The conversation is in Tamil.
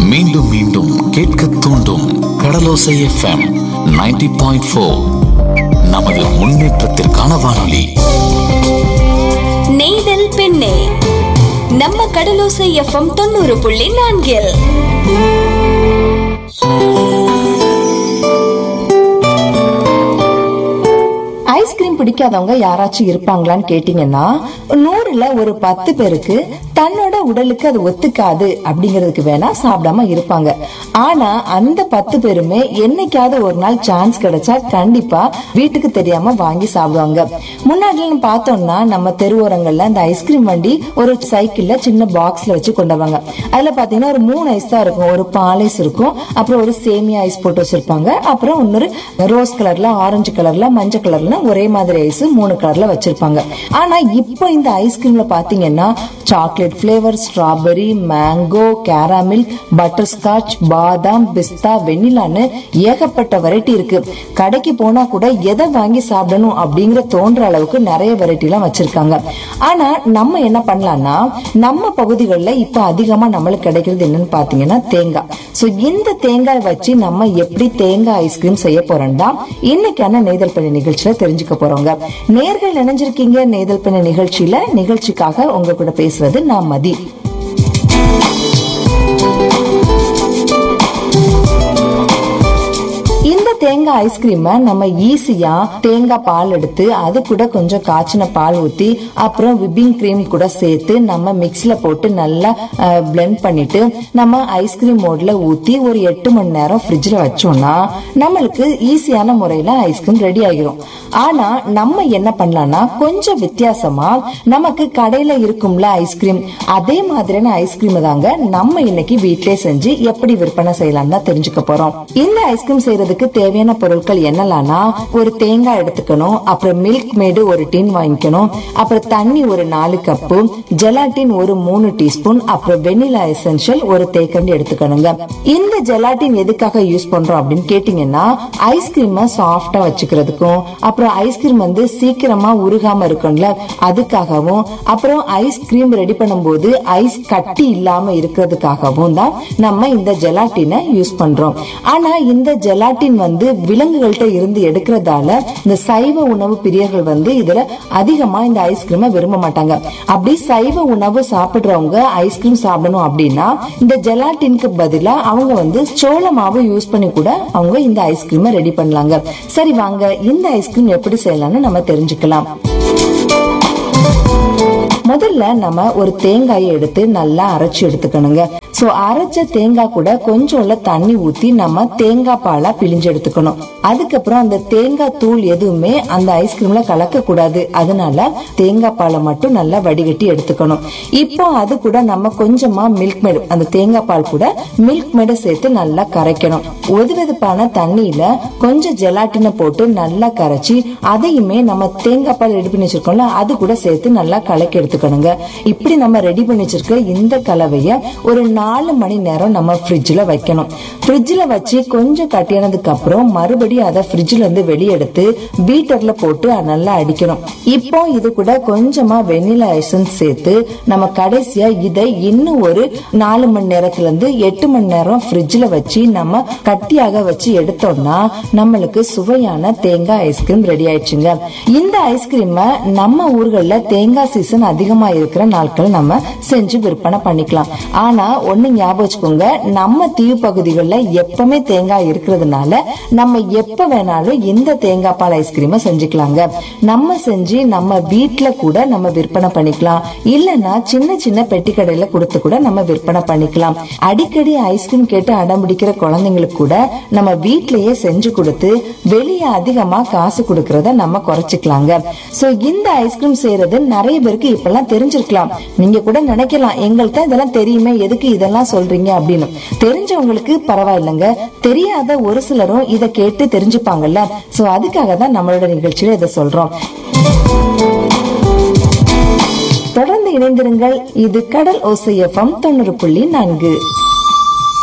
மீண்டும் மீண்டும் கேட்க தூண்டும் கடலோசை எஃப்எம் 90.4 பாயிண்ட் ஃபோர் நமது முன்னேற்றத்திற்கான வானொலி நெய்தல் பெண்ணே நம்ம கடலோசை எஃப்எம் தொண்ணூறு புள்ளி நான்கில் ஐஸ்கிரீம் பிடிக்காதவங்க யாராச்சும் இருப்பாங்களான்னு கேட்டீங்கன்னா நூறுல ஒரு பத்து பேருக்கு தன்னோட உடலுக்கு அது ஒத்துக்காது அப்படிங்கிறதுக்கு வேணா சாப்பிடாம இருப்பாங்க ஆனா அந்த பத்து பேருமே என்னைக்காவது ஒரு நாள் சான்ஸ் கிடைச்சா கண்டிப்பா வீட்டுக்கு தெரியாம வாங்கி சாப்பிடுவாங்க முன்னாடி நம்ம பார்த்தோம்னா நம்ம தெருவோரங்கள்ல இந்த ஐஸ்கிரீம் வண்டி ஒரு சைக்கிள்ல சின்ன பாக்ஸ்ல வச்சு கொண்டு வருவாங்க அதுல பாத்தீங்கன்னா ஒரு மூணு ஐஸ் தான் இருக்கும் ஒரு பால் ஐஸ் இருக்கும் அப்புறம் ஒரு சேமியா ஐஸ் போட்டு வச்சிருப்பாங்க அப்புறம் இன்னொரு ரோஸ் கலர்ல ஆரஞ்சு கலர்ல மஞ்சள் கலர்ல ஒரே மாதிரி ஐஸ் மூணு கலர்ல வச்சிருப்பாங்க ஆனா இப்போ இந்த ஐஸ்கிரீம்ல பாத்தீங்கன்னா chocolate flavour strawberry mango caramel butterscotch பாதாம் பிஸ்தா வெண்ணிலான்னு ஏகப்பட்ட வெரைட்டி இருக்கு கடைக்கு போனா கூட எதை வாங்கி சாப்பிடணும் அப்படிங்கிற தோன்ற அளவுக்கு நிறைய வெரைட்டி எல்லாம் வச்சிருக்காங்க ஆனா நம்ம என்ன பண்ணலாம்னா நம்ம பகுதிகளில் இப்ப அதிகமா நம்மளுக்கு கிடைக்கிறது என்னன்னு பாத்தீங்கன்னா தேங்காய் சோ இந்த தேங்காய் வச்சு நம்ம எப்படி தேங்காய் ஐஸ்கிரீம் செய்ய போறோம்னா இன்னைக்கான நெய்தல் பண்ணி நிகழ்ச்சியில தெரிஞ்சுக்க போறோங்க நேர்கள் இணைஞ்சிருக்கீங்க நெய்தல் பண்ணி நிகழ்ச்சியில நிகழ்ச்சிக்காக உங்க கூட பேசுறது நான் மதி இந்த தேங்காய் ஐஸ்கிரீமை நம்ம ஈஸியா தேங்காய் பால் எடுத்து அது கூட கொஞ்சம் காய்ச்சின பால் ஊத்தி அப்புறம் விப்பிங் கிரீம் கூட சேர்த்து நம்ம மிக்ஸ்ல போட்டு நல்லா பிளெண்ட் பண்ணிட்டு நம்ம ஐஸ்கிரீம் மோட்ல ஊத்தி ஒரு எட்டு மணி நேரம் ஃப்ரிட்ஜ்ல வச்சோம்னா நம்மளுக்கு ஈஸியான முறையில ஐஸ்கிரீம் ரெடி ஆகிரும் ஆனா நம்ம என்ன பண்ணலாம்னா கொஞ்சம் வித்தியாசமா நமக்கு கடையில இருக்கும்ல ஐஸ்கிரீம் அதே மாதிரியான ஐஸ்கிரீம் தாங்க நம்ம இன்னைக்கு வீட்லயே செஞ்சு எப்படி விற்பனை செய்யலாம் தான் தெரிஞ்சுக்க போறோம் இந்த ஐஸ்கிரீம் செய்யறதுக்கு தேவையான பொருட்கள் என்னலாம்னா ஒரு தேங்காய் எடுத்துக்கணும் அப்புறம் மில்க் மேடு ஒரு டின் வாங்கிக்கணும் அப்புறம் தண்ணி ஒரு நாலு கப்பு ஜெலாட்டின் ஒரு மூணு டீஸ்பூன் அப்புறம் வெனிலா எசென்ஷியல் ஒரு தேக்கண்டி எடுத்துக்கணுங்க இந்த ஜெலாட்டின் எதுக்காக யூஸ் பண்றோம் அப்படின்னு கேட்டீங்கன்னா ஐஸ்கிரீமை சாஃப்டா வச்சுக்கிறதுக்கும் அப்புறம் ஐஸ்கிரீம் வந்து சீக்கிரமா உருகாம இருக்கும்ல அதுக்காகவும் அப்புறம் ஐஸ்கிரீம் ரெடி பண்ணும்போது ஐஸ் கட்டி இல்லாம இருக்கிறதுக்காகவும் தான் நம்ம இந்த ஜெலாட்டினை யூஸ் பண்றோம் ஆனா இந்த ஜெலாட்டின் வந்து விலங்குகள்கிட்ட இருந்து எடுக்கிறதால இந்த சைவ உணவு பிரியர்கள் வந்து இதுல அதிகமா இந்த ஐஸ்கிரீமை விரும்ப மாட்டாங்க அப்படி சைவ உணவு சாப்பிடுறவங்க ஐஸ்கிரீம் சாப்பிடணும் அப்படின்னா இந்த ஜெலாட்டினுக்கு பதிலா அவங்க வந்து சோள மாவு யூஸ் பண்ணி கூட அவங்க இந்த ஐஸ்கிரீமை ரெடி பண்ணலாங்க சரி வாங்க இந்த ஐஸ்கிரீம் எப்படி செய்யலாம்னு நம்ம தெரிஞ்சுக்கலாம் முதல்ல நம்ம ஒரு தேங்காயை எடுத்து நல்லா அரைச்சு எடுத்துக்கணுங்க சோ அரைச்ச தேங்காய் கூட கொஞ்சோல தண்ணி ஊத்தி நம்ம தேங்காய் பாலா பிழிஞ்சு எடுத்துக்கணும் அதுக்கப்புறம் அந்த தேங்காய் தூள் எதுவுமே அந்த ஐஸ்கிரீம்ல கலக்க கூடாது அதனால தேங்காய் பாலை மட்டும் நல்லா வடிகட்டி எடுத்துக்கணும் இப்போ அது கூட நம்ம கொஞ்சமா மில்க் மேடு அந்த தேங்காய் பால் கூட மில்க் மேடை சேர்த்து நல்லா கரைக்கணும் வெது வெதுப்பான தண்ணியில கொஞ்சம் ஜெலாட்டினை போட்டு நல்லா கரைச்சி அதையுமே நம்ம தேங்காய் பால் ரெடி பண்ணி வச்சிருக்கோம்ல அது கூட சேர்த்து நல்லா கலக்கி எடுத்துக்கணுங்க இப்படி நம்ம ரெடி பண்ணி வச்சிருக்க இந்த கலவைய ஒரு நாலு மணி நேரம் நம்ம ஃப்ரிட்ஜ்ல வைக்கணும் ஃப்ரிட்ஜ்ல வச்சு கொஞ்சம் கட்டியானதுக்கு அப்புறம் மறுபடியும் அதை ஃப்ரிட்ஜ்ல இருந்து வெளியே எடுத்து பீட்டர்ல போட்டு நல்லா அடிக்கணும் இப்போ இது கூட கொஞ்சமா வெண்ணிலா எசன்ஸ் சேர்த்து நம்ம கடைசியா இதை இன்னும் ஒரு நாலு மணி நேரத்துல இருந்து எட்டு மணி நேரம் ஃப்ரிட்ஜ்ல வச்சு நம்ம கட்டியாக வச்சு எடுத்தோம்னா நம்மளுக்கு சுவையான தேங்காய் ஐஸ்கிரீம் ரெடி ஆயிடுச்சுங்க இந்த ஐஸ்கிரீமை நம்ம ஊர்கள்ல தேங்காய் சீசன் அதிகமா இருக்கிற நாட்கள் நம்ம செஞ்சு விற்பனை பண்ணிக்கலாம் ஆனா ஒண்ணு ஞாபகம் வச்சுக்கோங்க நம்ம தீவு பகுதிகளில் எப்பவுமே தேங்காய் இருக்கிறதுனால நம்ம எப்ப வேணாலும் இந்த தேங்காய் பால் ஐஸ்கிரீமை செஞ்சுக்கலாங்க நம்ம செஞ்சு நம்ம வீட்ல கூட நம்ம விற்பனை பண்ணிக்கலாம் இல்லைன்னா சின்ன சின்ன பெட்டி கடையில கொடுத்து கூட நம்ம விற்பனை பண்ணிக்கலாம் அடிக்கடி ஐஸ்கிரீம் கேட்டு அடம் பிடிக்கிற குழந்தைங்களுக்கு கூட நம்ம வீட்லயே செஞ்சு கொடுத்து வெளியே அதிகமா காசு கொடுக்கறத நம்ம குறைச்சிக்கலாங்க சோ இந்த ஐஸ்கிரீம் செய்யறது நிறைய பேருக்கு இப்பெல்லாம் தெரிஞ்சிருக்கலாம் நீங்க கூட நினைக்கலாம் எங்களுக்கு தான் இதெல்லாம் தெரியுமே எதுக்கு இதெல்லாம் சொல்றீங்க அப்படின்னு தெரிஞ்சவங்களுக்கு பரவாயில்லைங்க தெரியாத ஒரு சிலரும் இதை கேட்டு தெரிஞ்சுப்பாங்கல்ல சோ அதுக்காக தான் நம்மளோட நிகழ்ச்சியில இதை சொல்றோம் தொடர்ந்து இணைந்திருங்கள் இது கடல் ஓசையஃபம் தொண்ணூறு புள்ளி நான்கு